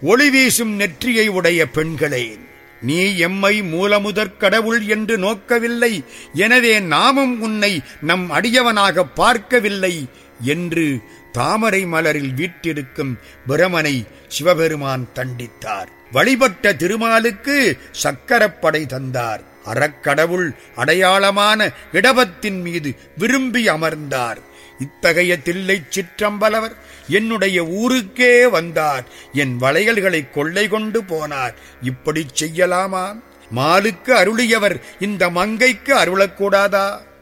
ஒளி வீசும் நெற்றியை உடைய பெண்களே நீ எம்மை மூலமுதற் கடவுள் என்று நோக்கவில்லை எனவே நாமும் உன்னை நம் அடியவனாக பார்க்கவில்லை என்று தாமரை மலரில் வீட்டிருக்கும் பிரமனை சிவபெருமான் தண்டித்தார் வழிபட்ட திருமாலுக்கு சக்கரப்படை தந்தார் அறக்கடவுள் அடையாளமான இடபத்தின் மீது விரும்பி அமர்ந்தார் இத்தகைய தில்லை சிற்றம்பலவர் என்னுடைய ஊருக்கே வந்தார் என் வளையல்களை கொள்ளை கொண்டு போனார் இப்படி செய்யலாமா மாலுக்கு அருளியவர் இந்த மங்கைக்கு அருளக்கூடாதா